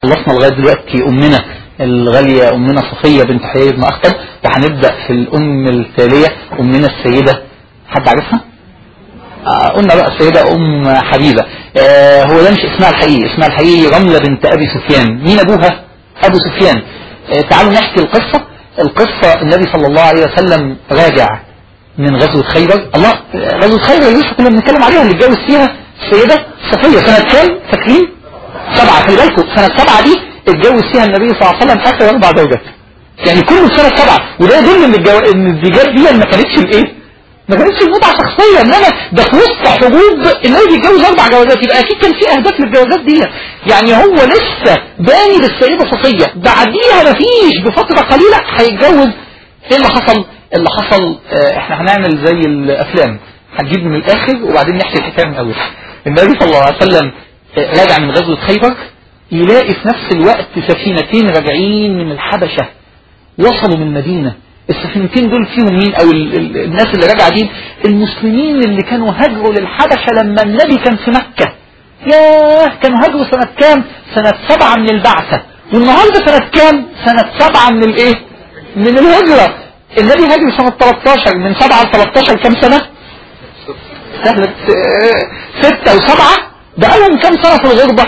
خلصنا لغاية دلوقتي أمنا الغالية أمنا صفية بنت حيي بن أخطب وهنبدأ في الأم التالية أمنا السيدة حد عارفها؟ آه قلنا بقى السيدة أم حبيبة آه هو ده مش اسمها الحقيقي اسمها الحقيقي رملة بنت أبي سفيان مين أبوها؟ أبو سفيان آه تعالوا نحكي القصة القصة النبي صلى الله عليه وسلم راجع من غزوة خيبر الله غزوة خيبر لسه كنا بنتكلم عليها اللي اتجوز فيها السيدة صفية سنة كام فاكرين؟ سبعة خلي بالكم سنة سبعة دي اتجوز فيها النبي صلى الله عليه وسلم آخر أربع زوجات يعني كله في سنة سبعة وده يدل ان الجو... ان الزيجات دي ما كانتش الايه؟ ما كانتش المتعة شخصية انما ده في وسط حروب النبي بيتجوز اربع جوازات يبقى اكيد كان في اهداف للجوازات دي يعني هو لسه باني بالسيدة صفية بعديها مفيش بفترة قليلة هيتجوز ايه اللي حصل؟ اللي حصل اه احنا هنعمل زي الافلام هنجيب من الاخر وبعدين نحكي الحكاية من اولها النبي صلى الله عليه وسلم اه راجع من غزوة خيبر يلاقي في نفس الوقت سفينتين راجعين من الحبشة وصلوا من المدينة السفينتين دول فيهم مين او ال ال الناس اللي راجعه دي المسلمين اللي كانوا هاجروا للحبشة لما النبي كان في مكة ياه كانوا هاجروا سنة كام سنة سبعة من البعثة والنهاردة سنة كام سنة سبعة من الايه من الهجرة النبي هاجر سنة 13 من سبعة ل 13 كام سنة سهلة ستة وسبعة بقالهم كام سنة في الغربة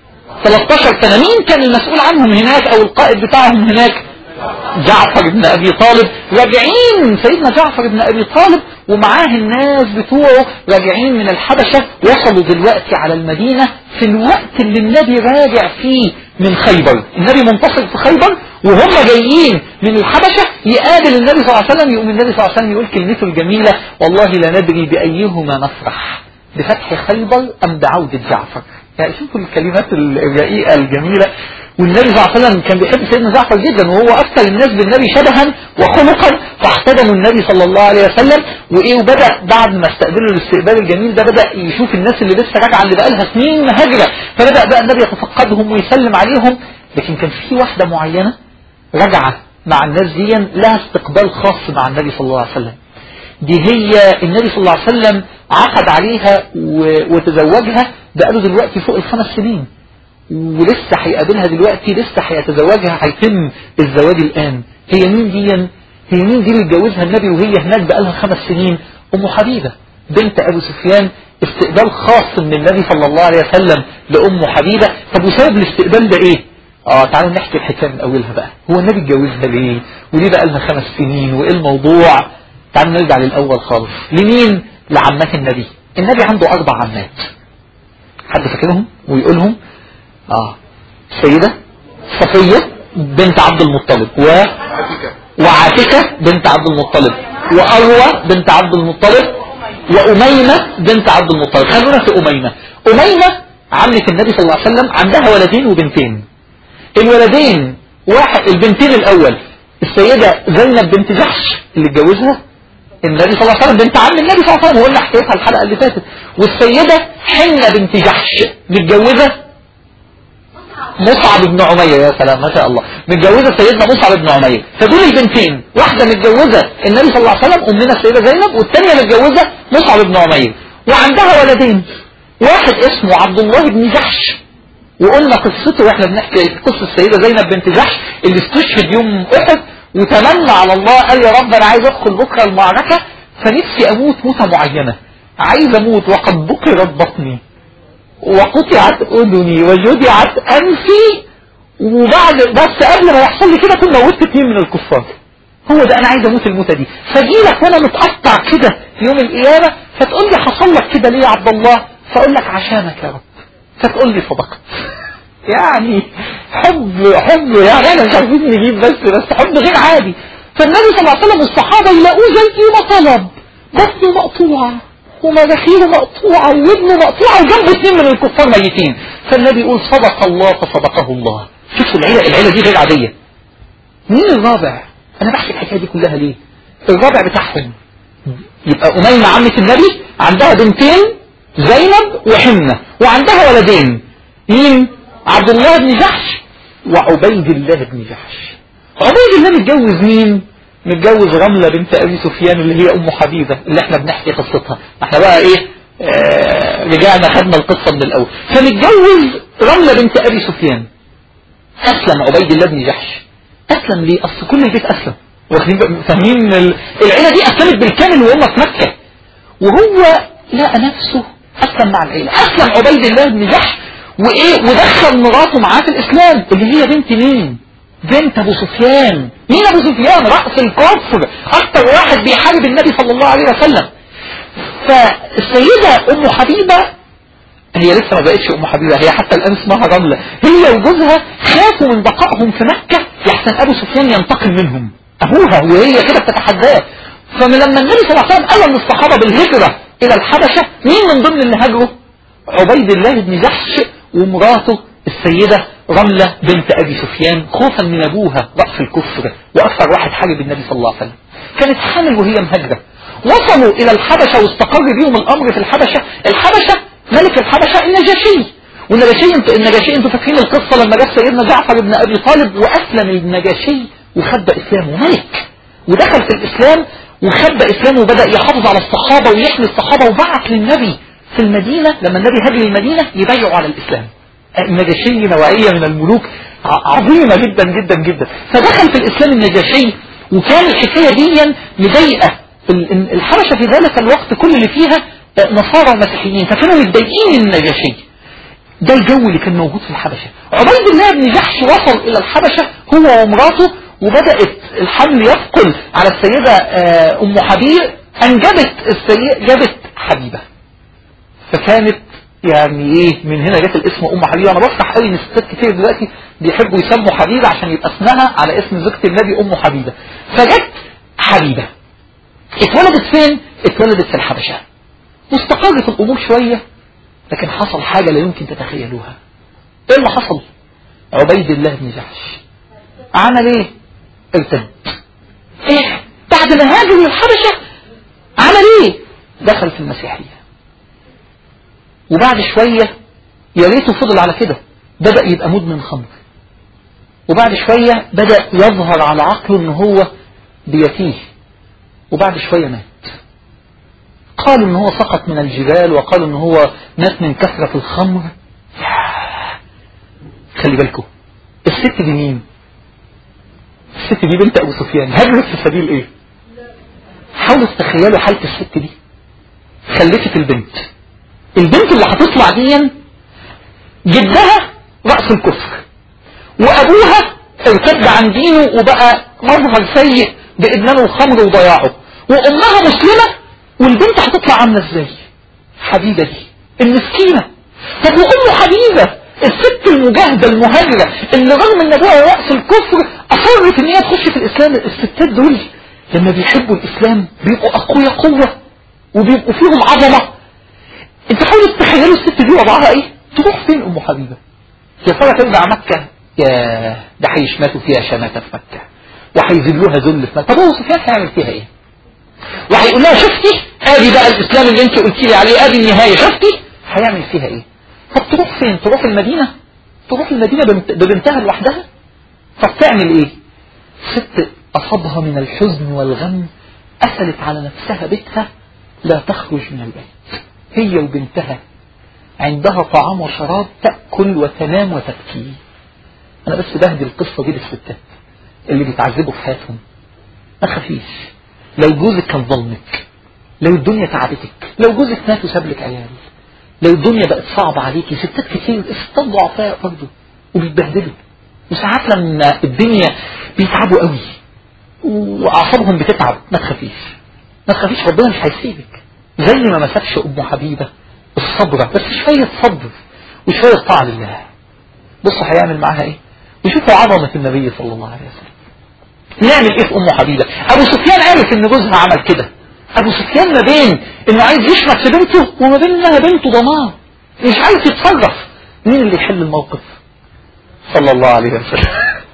13 سنة مين كان المسؤول عنهم هناك او القائد بتاعهم هناك جعفر بن ابي طالب راجعين سيدنا جعفر بن ابي طالب ومعاه الناس بتوعه راجعين من الحبشة وصلوا دلوقتي على المدينة في الوقت اللي النبي راجع فيه من خيبر النبي منتصر في خيبر وهم جايين من الحبشة يقابل النبي صلى الله عليه وسلم يقوم النبي صلى الله عليه وسلم يقول كلمته الجميلة والله لا ندري بأيهما نفرح بفتح خيبر أم بعودة جعفر يعني شوفوا الكلمات الرقيقة الجميلة والنبي صلى الله عليه وسلم كان بيحب سيدنا جعفر جدا وهو أكثر الناس بالنبي شبها وخلقا فاحتضنوا النبي صلى الله عليه وسلم وإيه وبدأ بعد ما استقبلوا الاستقبال الجميل ده بدأ يشوف الناس اللي لسه راجعة اللي بقالها سنين مهاجرة فبدأ بقى النبي يتفقدهم ويسلم عليهم لكن كان في واحدة معينة راجعة مع الناس دي لها استقبال خاص مع النبي صلى الله عليه وسلم دي هي النبي صلى الله عليه وسلم عقد عليها وتزوجها بقاله دلوقتي فوق الخمس سنين ولسه هيقابلها دلوقتي لسه هيتزوجها هيتم الزواج الآن هي مين دي هي مين دي اللي اتجوزها النبي وهي هناك بقالها خمس سنين أم حبيبة بنت أبو سفيان استقبال خاص من النبي صلى الله عليه وسلم لأم حبيبة طب وسبب الاستقبال ده ايه اه تعالوا نحكي الحكاية من أولها بقى هو النبي اتجوزها ليه وليه بقى لها خمس سنين وإيه الموضوع تعالوا نرجع للأول خالص لمين لعمات النبي النبي عنده أربع عمات حد فاكرهم ويقولهم اه السيدة صفية بنت عبد المطلب و وعاتكة بنت عبد المطلب وأروى بنت عبد المطلب وأميمة بنت عبد المطلب خلونا في أميمة أميمة عمة النبي صلى الله عليه وسلم عندها ولدين وبنتين الولدين واحد البنتين الأول السيدة زينب بنت جحش اللي اتجوزها النبي صلى الله عليه وسلم بنت عم النبي صلى الله عليه وسلم وقلنا حكايتها الحلقة اللي فاتت والسيدة حنة بنت جحش متجوزة مصعب بن عمير يا سلام ما شاء الله متجوزة سيدنا مصعب بن عمير فدول البنتين واحدة متجوزة النبي صلى الله عليه وسلم أمنا السيدة زينب والثانية متجوزة مصعب بن عمير وعندها ولدين واحد اسمه عبد الله بن جحش وقلنا قصته واحنا بنحكي قصة السيدة زينب بنت جحش اللي استشهد يوم أحد وتمنى على الله قال يا رب انا عايز ادخل بكرة المعركة فنفسي اموت موتة معينة عايز اموت وقد بقرت بطني وقطعت اذني وجدعت انفي وبعد بس قبل ما يحصل لي كده كنت موتت اثنين من الكفار هو ده انا عايز اموت الموتة دي فاجي لك وانا متقطع كده يوم القيامة فتقول لي حصل لك كده ليه يا عبد الله فاقول لك عشانك يا رب فتقول لي صدقت يعني حب حب يعني احنا مش عارفين نجيب بس بس حب غير عادي فالنبي صلى الله عليه وسلم والصحابة يلاقوه زي ما طلب بطنه مقطوعة ومناخيره مقطوعة وودنه مقطوعة وجنبه اثنين من الكفار ميتين فالنبي يقول صدق الله فصدقه الله شوفوا العيلة العيلة دي غير عادية مين الرابع انا بحكي الحكاية دي كلها ليه الرابع بتاعهم يبقى أميمة عمة النبي عندها بنتين زينب وحنة وعندها ولدين مين عبد الله بن جحش وعبيد الله بن جحش عبيد الله متجوز مين متجوز رملة بنت أبي سفيان اللي هي أم حبيبة اللي احنا بنحكي قصتها احنا بقى ايه آه رجعنا خدنا القصة من الأول فمتجوز رملة بنت أبي سفيان اسلم عبيد الله بن جحش اسلم ليه اصل كل البيت اسلم واخدين بقى- فاهمين ال- العيله دي اسلمت بالكامل وهم في مكه وهو لقى نفسه اسلم مع العيله اسلم عبيد الله بن جحش وايه ودخل مراته معاه في الاسلام اللي هي بنت مين بنت ابو سفيان مين ابو سفيان راس الكفر اكتر واحد بيحارب النبي صلى الله عليه وسلم فالسيدة ام حبيبة هي لسه ما بقتش ام حبيبة هي حتى الان اسمها رملة هي وجوزها خافوا من بقائهم في مكة يحسن ابو سفيان ينتقم منهم ابوها وهي كده بتتحداه فلما النبي صلى الله عليه وسلم اذن للصحابة بالهجرة الى الحبشة مين من ضمن اللي هاجروا عبيد الله بن جحش ومراته السيدة رملة بنت أبي سفيان خوفا من أبوها رأس الكفر وأكثر واحد حارب النبي صلى الله عليه وسلم كانت حامل وهي مهاجرة وصلوا إلى الحبشة واستقر بيهم الأمر في الحبشة الحبشة ملك الحبشة النجاشي والنجاشي انت النجاشي انتوا فاكرين القصة لما جاء سيدنا جعفر بن أبي طالب وأسلم النجاشي وخبى إسلامه ملك ودخل في الإسلام وخبى إسلامه وبدأ يحافظ على الصحابة ويحمي الصحابة وبعت للنبي في المدينة لما النبي هاجر المدينة يبايعوا على الإسلام النجاشي نوعية من الملوك ع- عظيمة جدا جدا جدا فدخل في الإسلام النجاشي وكان الحكاية دي مضايقة ال- ال- الحبشة في ذلك الوقت كل اللي فيها آه، نصارى ومسيحيين فكانوا متضايقين من النجاشي ده الجو اللي كان موجود في الحبشة عبيد الله بن جحش وصل إلى الحبشة هو ومراته وبدأت الحمل يثقل على السيدة آه، أم حبيب أنجبت السيدة جابت حبيبة فكانت يعني ايه من هنا جت الاسم ام حبيبه انا بفرح قوي ان الستات كتير دلوقتي بيحبوا يسموا حبيبه عشان يبقى اسمها على اسم زوجة النبي ام حبيبه فجت حبيبه اتولدت فين؟ اتولدت في الحبشه واستقرت الامور شويه لكن حصل حاجه لا يمكن تتخيلوها ايه اللي حصل؟ عبيد الله بن جحش عمل ايه؟ ارتد ايه؟ بعد ما هاجر للحبشه عمل ايه؟ دخل في المسيحيه وبعد شوية يا ريته فضل على كده بدأ يبقى مدمن خمر وبعد شوية بدأ يظهر على عقله ان هو بيتيه وبعد شوية مات قالوا ان هو سقط من الجبال وقالوا ان هو مات من كثرة الخمر ياه. خلي بالكم الست دي مين الست دي بنت ابو سفيان هجرت في سبيل ايه حاولوا تتخيلوا حالة الست دي خلفت البنت البنت اللي هتطلع دي جدها رأس الكفر وأبوها ارتد عن دينه وبقى مظهر سيء بإدمانه الخمر وضياعه وأمها مسلمة والبنت هتطلع عاملة ازاي حبيبة دي المسكينة طب وأم حبيبة الست المجاهدة المهاجرة اللي رغم ان ابوها رأس الكفر أصرت ان هي تخش في الإسلام الستات دول لما بيحبوا الإسلام بيبقوا أقوياء قوة وبيبقوا فيهم عظمة انت حاولوا تتخيلوا الست دي وضعها ايه تروح فين ام حبيبه يا ترى ترجع مكه يا ده هيشمتوا فيها شماتة في مكه وهيذلوها ذل في مكه طب هو سفيان هيعمل فيها ايه وهيقول لها شفتي ادي بقى الاسلام اللي انت قلتي لي عليه ادي النهايه شفتي هيعمل فيها ايه طب تروح فين تروح المدينه تروح المدينه بنت- ببنتها لوحدها طب تعمل ايه ست اصابها من الحزن والغم قفلت على نفسها بيتها لا تخرج من البيت هي وبنتها عندها طعام وشراب تأكل وتنام وتبكي أنا بس بهدي القصة دي للستات اللي بيتعذبوا في حياتهم ما تخافيش لو جوزك كان ظلمك لو الدنيا تعبتك لو جوزك مات وساب لك عيال لو الدنيا بقت صعبة عليكي ستات كتير ستات ضعفاء برضه وبيتبهدلوا وساعات لما الدنيا بيتعبوا قوي واعصابهم بتتعب ما تخافيش ما تخافيش ربنا مش هيسيبك زي ما ما سابش ام حبيبه الصبر بس شويه صبر وشويه طاعه لله بصوا هيعمل معاها ايه وشوفوا عظمه النبي صلى الله عليه وسلم نعمل ايه في ام حبيبه ابو سفيان عارف ان جوزها عمل كده ابو سفيان ما بين انه عايز يشمت في بنته وما بين انها بنته ضمان مش عايز يتصرف مين اللي يحل الموقف صلى الله عليه وسلم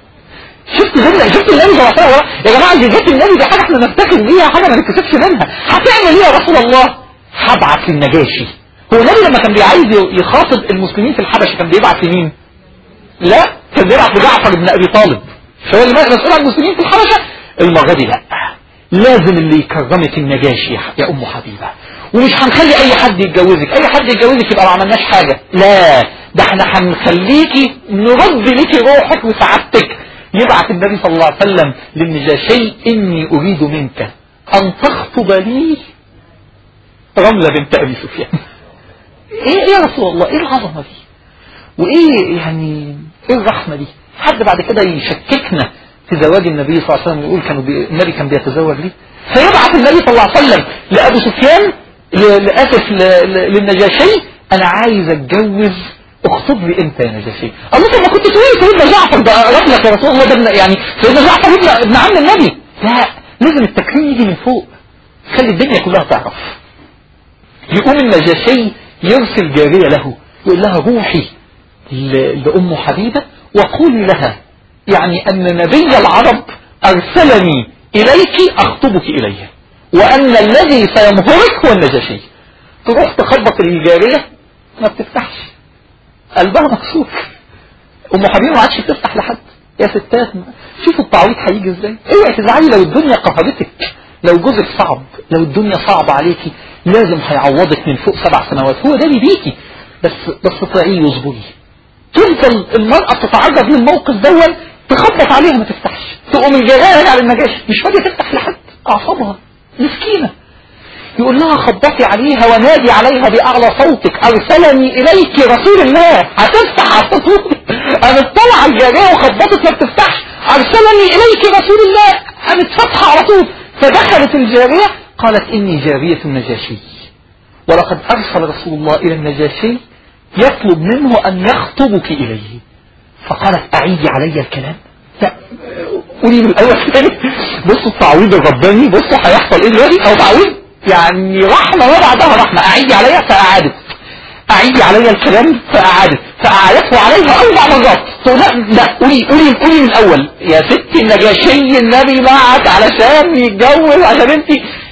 شفت زي شفت النبي صلى الله عليه وسلم يا جماعه دي جت النبي دي حاجه احنا نفتخر بيها حاجه ما نتكسفش منها هتعمل ايه يا رسول الله هبعت للنجاشي هو النبي لما كان عايز يخاطب المسلمين في الحبشه كان بيبعت لمين لا كان بيبعت لجعفر بن ابي طالب هو اللي مسؤول عن المسلمين في الحبشه المره دي لا لازم اللي يكرمك النجاشي يا ام حبيبه ومش هنخلي اي حد يتجوزك اي حد يتجوزك يبقى ما عملناش حاجه لا ده احنا هنخليكي نرد ليكي روحك وسعادتك يبعث النبي صلى الله عليه وسلم للنجاشي اني اريد منك ان تخطب لي رملة بنت ابي سفيان ايه ايه يا رسول الله ايه العظمة دي وايه يعني ايه الرحمة دي حد بعد كده يشككنا في زواج النبي صلى الله عليه وسلم يقول كانوا بي... النبي كان بيتزوج ليه فيبعث النبي صلى الله عليه وسلم لابو سفيان ل- لاسف ل- ل- للنجاشي انا عايز اتجوز اخطب لي انت يا نجاشي الله طب ما كنت تقول سيدنا جعفر ده قرب لك يا رسول الله ده ابن- يعني سيدنا جعفر ابن ابن عم النبي لا لازم التكريم يجي من فوق خلي الدنيا كلها تعرف يقوم النجاشي يرسل جارية له يقول لها روحي ل- لأم حبيبة وقولي لها يعني أن نبي العرب أرسلني إليك أخطبك إليه وأن الذي سيمهرك هو النجاشي تروح تخبط الجارية ما بتفتحش قلبها مكسور أم حبيبة ما عادش بتفتح لحد يا ستات شوفوا التعويض هيجي ازاي اوعي تزعلي لو الدنيا قهرتك لو جوزك صعب لو الدنيا صعبة عليكي لازم هيعوضك من فوق سبع سنوات هو ده بيديكي بس بس طيعيه واصبري تفضل المرأة تتعرض للموقف دون تخبط عليها ما تفتحش تقوم الجارية على النجاشي مش راضية تفتح لحد أعصابها مسكينة يقول لها خبطي عليها ونادي عليها بأعلى صوتك أرسلني إليك رسول الله هتفتح على طول قامت طالعة الجارية وخبطت ما بتفتحش أرسلني إليك رسول الله قامت فاتحة على طول فدخلت الجارية قالت إني جارية النجاشي ولقد أرسل رسول الله إلى النجاشي يطلب منه أن يخطبك إليه فقالت أعيدي علي الكلام لا قولي من الأول تاني بصوا التعويض الرباني بصوا هيحصل إيه دلوقتي أو تعويض يعني رحمة وبعدها رحمة أعيدي عليها فأعادت أعيدي علي الكلام فأعادت فأعادته عليها أربع مرات تقول لا لا قولي قولي قولي من الأول يا ستي النجاشي النبي بعت علشان يتجوز عشان أنت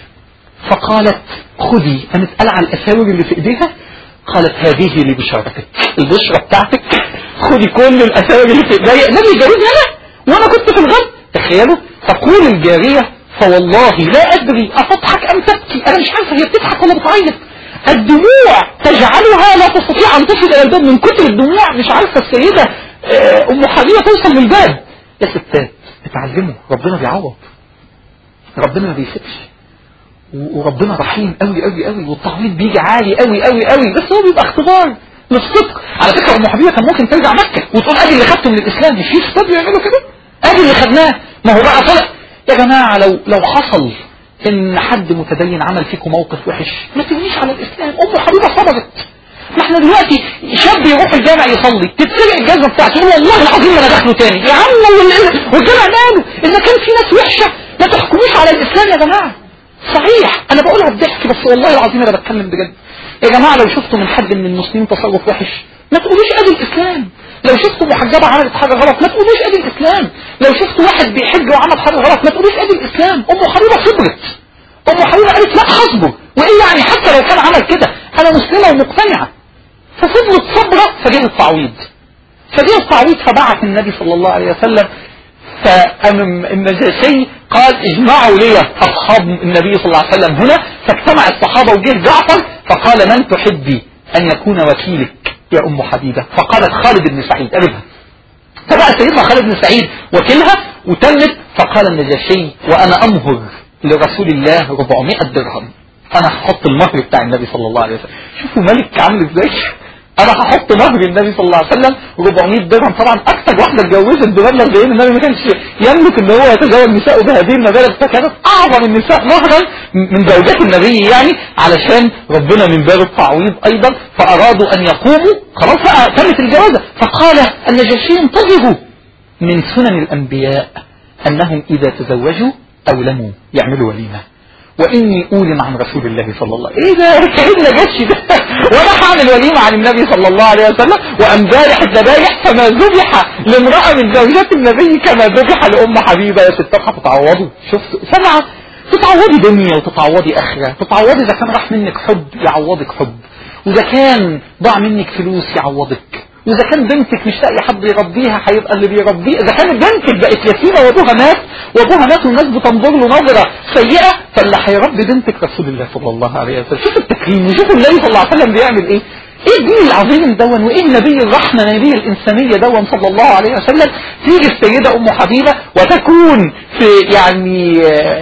فقالت خذي قامت قلع الأساور اللي في إيديها قالت هذه لبشارتك البشرة بتاعتك خدي كل الأساور اللي في إيديا النبي يجوزها أنا وأنا كنت في الغد تخيلوا تقول الجارية فوالله لا أدري أتضحك أم تبكي أنا مش عارفة هي بتضحك ولا بتعيط الدموع تجعلها لا تستطيع أن تصل إلى الباب من كتر الدموع مش عارفة السيدة آه، أم حبيبة توصل للباب يا ستات اتعلموا ربنا بيعوض ربنا ما بيسيبش و- وربنا رحيم قوي قوي قوي والتعويض بيجي عالي قوي قوي قوي بس هو بيبقى اختبار للصدق على فكره ام حبيبه كان ممكن ترجع مكه وتقول ادي اللي خدته من الاسلام مش في ستات بيعملوا كده ادي اللي خدناه ما هو بقى طلع يا جماعه لو لو حصل ان حد متدين عمل فيكم موقف وحش ما تبنيش على الاسلام ام حبيبه صبرت ما احنا دلوقتي شاب يروح الجامع يصلي تتسرق الجزمه بتاعته يقول والله العظيم ما انا داخله تاني يا عم وال- والجامع ماله اذا كان في ناس وحشه ما تحكموش على الاسلام يا جماعه صحيح انا بقولها بضحك بس والله العظيم انا بتكلم بجد يا جماعه لو شفتوا من حد من المسلمين تصرف وحش ما تقولوش ادي الاسلام لو شفتوا محجبه عملت حاجه غلط ما تقولوش ادي الاسلام لو شفتوا واحد بيحج وعمل حاجه غلط ما تقولوش ادي الاسلام ام حبيبه صبرت ام حبيبه قالت لا هصبر وايه يعني حتى لو كان عمل كده انا مسلمه ومقتنعه ففضلت صبرة فجاء التعويض فجاء التعويض فبعث النبي صلى الله عليه وسلم فأم النجاشي قال اجمعوا لي أصحاب النبي صلى الله عليه وسلم هنا فاجتمع الصحابة وجه جعفر فقال من تحبي أن يكون وكيلك يا أم حبيبة فقالت خالد بن سعيد قربها فبقى سيدنا خالد بن سعيد وكيلها وتمت فقال النجاشي وأنا أمهر لرسول الله 400 درهم أنا هحط المهر بتاع النبي صلى الله عليه وسلم شوفوا ملك عامل ازاي انا هحط مهر النبي صلى الله عليه وسلم 400 درهم طبعا اكثر واحده اتجوزت بمبلغ لان النبي ما كانش يملك ان هو يتزوج نساء بهذه المبالغ فكانت اعظم النساء مهرا من زوجات النبي يعني علشان ربنا من باب التعويض ايضا فارادوا ان يقوموا خلاص بقى تمت الجوازه فقال النجاشي انتظروا من سنن الانبياء انهم اذا تزوجوا اولموا يعملوا وليمه واني اولم عن رسول الله صلى الله عليه وسلم ايه ده كأن جاتش ده وانا هعمل وليمه عن النبي صلى الله عليه وسلم وامبارح الذبايح فما ذبح لامراه من زوجات النبي كما ذبح لام حبيبه يا ستات هتتعوضوا شفت سبعه تتعوضي دنيا وتتعوضي اخره تتعوضي اذا كان راح منك حب يعوضك حب واذا كان ضاع منك فلوس يعوضك واذا كان بنتك مش لاقي حد يربيها هيبقى اللي بيربيه اذا كانت بنتك بقت يتيمه وابوها مات وابوها مات والناس بتنظر له نظره سيئه فاللي هيربي بنتك رسول الله صلى الله عليه وسلم شوف التكريم وشوف النبي صلى الله عليه وسلم بيعمل ايه ايه الدين العظيم دون وايه نبي الرحمة نبي الانسانية دون صلى الله عليه وسلم تيجي السيدة ام حبيبة وتكون في يعني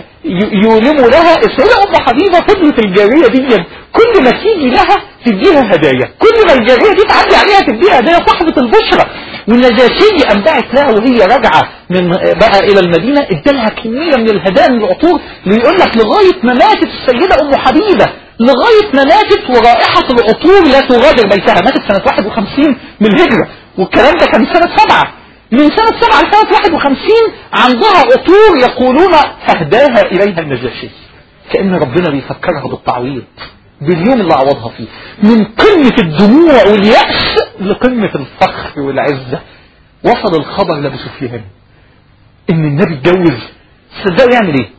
يولم لها السيدة ام حبيبة فضلت الجارية دي كل ما تيجي لها تديها هدايا كل ما الجارية دي تعدي عليها تديها هدايا صاحبة البشرة والنجاشي انبعت لها وهي راجعة من بقى الى المدينة ادالها كمية من الهدايا من العطور ليقول لك لغاية ما ماتت السيدة ام حبيبة لغاية ما ماتت ورائحة العطور لا تغادر بيتها ماتت سنة 51 من الهجرة والكلام ده كان سنة سبعة من سنة سبعة لسنة 51 عندها عطور يقولون أهداها إليها النجاشي كأن ربنا بيفكرها بالتعويض باليوم اللي عوضها فيه من قمة الدموع واليأس لقمة الفخر والعزة وصل الخبر لأبو سفيان إن النبي اتجوز صدقوا يعمل إيه؟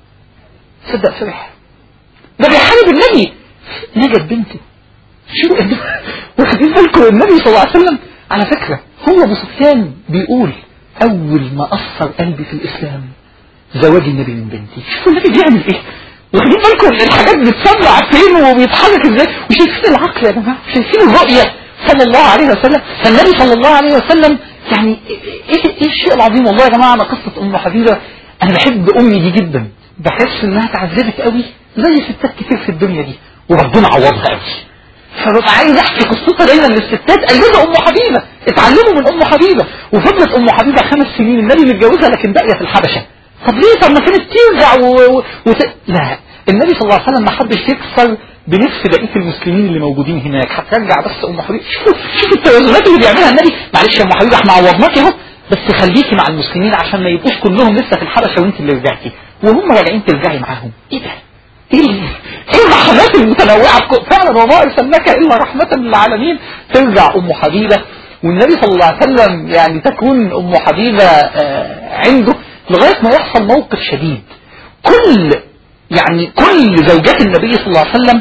صدق فرح ده بيحارب النبي نجت بنته شو واخدين بالكم النبي صلى الله عليه وسلم على فكرة هو ابو سفيان بيقول اول ما اثر قلبي في الاسلام زواج النبي من بنتي شوفوا النبي بيعمل ايه واخدين بالكم الحاجات بتسمع فين وبيتحرك ازاي وشايفين العقل يا جماعه شايفين الرؤيه صلى الله عليه وسلم فالنبي صلى الله عليه وسلم يعني ايه ايه الشيء العظيم والله يا جماعه انا قصه ام حبيبه انا بحب امي دي جدا بحس انها تعذبت قوي زي ستات كتير في الدنيا دي وربنا عوضها قوي فببقى عايز احكي قصتها دايما للستات ايوه ام حبيبه اتعلموا من ام حبيبه وفضلت ام حبيبه خمس سنين النبي متجوزها لكن باقيه في الحبشه طب ليه طب ما كانت ترجع و... و... وت... لا النبي صلى الله عليه وسلم ما حبش يكسر بنفس بقيه المسلمين اللي موجودين هناك هترجع بس ام حبيبه شوف شوف التوازنات اللي بيعملها النبي معلش يا ام حبيبه احنا عوضناكي اهو بس خليكي مع المسلمين عشان ما يبقوش كلهم لسه في الحبشه وانت اللي رجعتي وهم راجعين ترجعي معاهم ايه ده ايه ايه الرحمات المتنوعة فعلا وما ارسلناك الا رحمة للعالمين ترجع ام حبيبة والنبي صلى الله عليه وسلم يعني تكون ام حبيبة عنده لغاية ما يحصل موقف شديد كل يعني كل زوجات النبي صلى الله عليه وسلم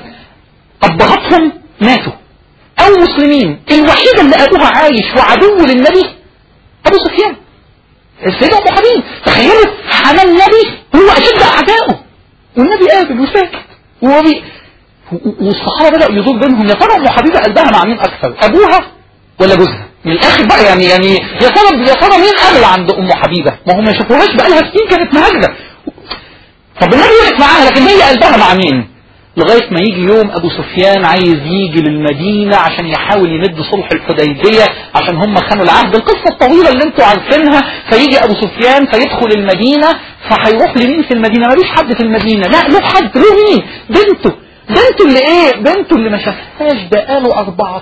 ابهاتهم ماتوا او مسلمين الوحيدة اللي ابوها عايش وعدو للنبي ابو سفيان السيدة ام حبيب تخيلوا حمى النبي هو اشد اعدائه والنبي قابل وساكت وبي والصحابة بدأوا يدور بينهم يا ترى ام حبيبة قلبها مع مين اكثر ابوها ولا جوزها من الاخر بقى يعني يعني يا ترى يا ترى مين اغلى عند ام حبيبة ما هم ما يشوفوهاش بقى لها سنين كانت مهاجرة طب النبي وقف معاها لكن هي قلبها مع مين لغاية ما يجي يوم أبو سفيان عايز يجي للمدينة عشان يحاول يمد صلح الحديبية عشان هم خانوا العهد القصة الطويلة اللي انتوا عارفينها فيجي أبو سفيان فيدخل المدينة فهيروح لمين في المدينة ملوش حد في المدينة لا له حد له مين بنته بنته اللي ايه بنته اللي ما شافهاش بقاله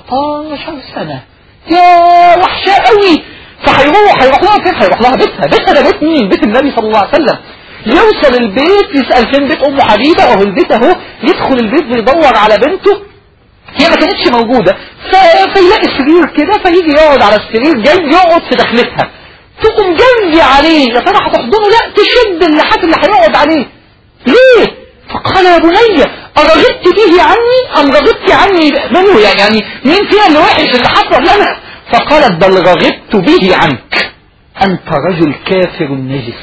14 سنة يا وحشة قوي فهيروح هيروح لها فين هيروح لها بيتها بيتها ده بيت مين بيت النبي صلى الله عليه وسلم يوصل البيت يسأل فين بيت أم حبيبة وهو البيت اهو يدخل البيت بيدور على بنته هي ما كانتش موجودة فيلاقي سرير كده فيجي يقعد على السرير جاي يقعد في دخلتها تقوم جاي عليه يا ترى هتحضنه لا تشد اللحاف اللي هيقعد عليه ليه فقال يا بني أرغبت به عني أم رغبت عني منه يعني, يعني مين فيها اللي وحش اللي حصل لنا فقالت بل رغبت به عنك أنت رجل كافر نجس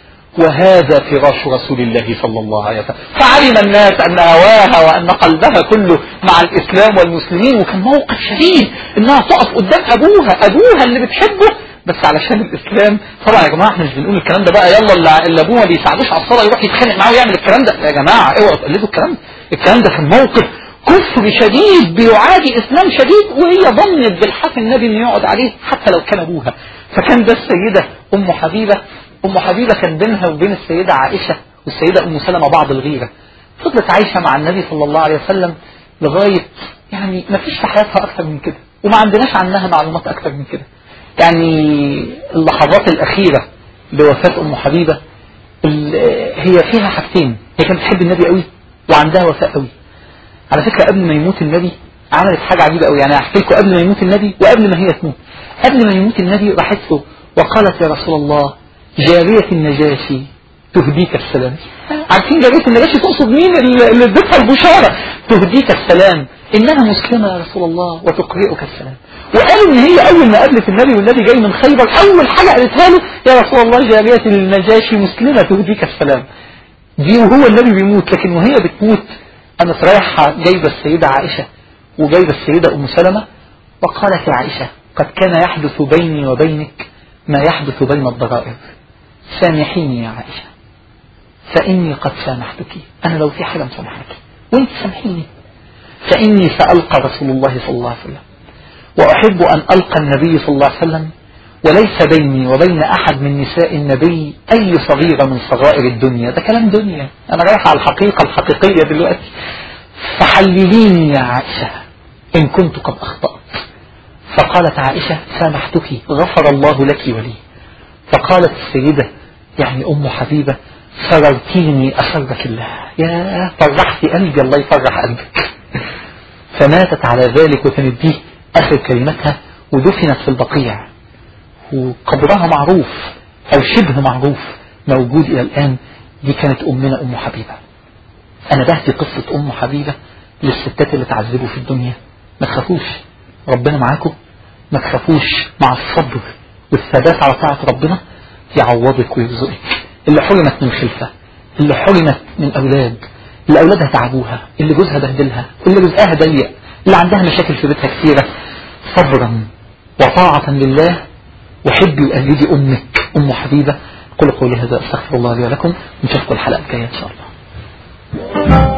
وهذا فراش رسول الله صلى الله عليه وسلم فعلم الناس أن هواها وأن قلبها كله مع الإسلام والمسلمين وكان موقف شديد إنها تقف قدام أبوها أبوها اللي بتحبه بس علشان الإسلام طبعا يا جماعة احنا مش بنقول الكلام ده بقى يلا اللي, اللي أبوه ما بيساعدوش على الصلاة يروح يتخانق معاه ويعمل الكلام ده يا جماعة اوعوا تقلدوا الكلام ده الكلام ده كان موقف كفر شديد بيعادي إسلام شديد وهي ضمنت بالحق النبي إنه يقعد عليه حتى لو كان أبوها فكان ده السيدة أم حبيبة أم حبيبة كان بينها وبين السيدة عائشة والسيدة أم سلمة بعض الغيرة فضلت عايشة مع النبي صلى الله عليه وسلم لغاية يعني ما فيش في حياتها أكثر من كده وما عندناش عنها معلومات أكثر من كده يعني اللحظات الأخيرة لوفاة أم حبيبة هي فيها حاجتين هي كانت بتحب النبي قوي وعندها وفاء قوي على فكرة قبل ما يموت النبي عملت حاجة عجيبة قوي يعني أحكي لكم قبل ما يموت النبي وقبل ما هي تموت قبل ما يموت النبي راحت له وقالت يا رسول الله جارية النجاشي تهديك السلام عارفين جارية النجاشي تقصد مين اللي ادتها البشارة تهديك السلام إنها مسلمة يا رسول الله وتقرئك السلام وقالوا إن هي أول ما قابلت النبي والنبي جاي من خيبر أول حاجة قالتها له يا رسول الله جارية النجاشي مسلمة تهديك السلام دي وهو النبي بيموت لكن وهي بتموت أنا رايحة جايبة السيدة عائشة وجايبة السيدة أم سلمة وقالت يا عائشة قد كان يحدث بيني وبينك ما يحدث بين الضرائر سامحيني يا عائشة فإني قد سامحتك أنا لو في حاجة مسامحك وانت سامحيني فإني سألقى رسول الله صلى الله عليه وسلم وأحب أن ألقى النبي صلى الله عليه وسلم وليس بيني وبين أحد من نساء النبي أي صغيرة من صغائر الدنيا ده كلام دنيا أنا رايح على الحقيقة الحقيقية دلوقتي فحلليني يا عائشة إن كنت قد أخطأت فقالت عائشة سامحتك غفر الله لك ولي فقالت السيدة يعني أم حبيبة سررتيني أسرك الله يا فرحت قلبي الله يفرح قلبك فماتت على ذلك وكانت دي آخر كلمتها ودفنت في البقيع وقبرها معروف أو شبه معروف موجود إلى الآن دي كانت أمنا أم حبيبة أنا بحكي قصة أم حبيبة للستات اللي تعذبوا في الدنيا ما تخافوش ربنا معاكم ما تخافوش مع الصبر والثبات على طاعة ربنا يعوضك ويرزقك اللي حرمت من خلفة اللي حرمت من أولاد اللي أولادها تعبوها اللي جوزها بهدلها اللي رزقها ضيق اللي عندها مشاكل في بيتها كثيرة صبرا وطاعة لله وحبي وقلدي أمك أم حبيبة قل قولي هذا أستغفر الله لي ولكم نشوفكم الحلقة الجاية إن شاء الله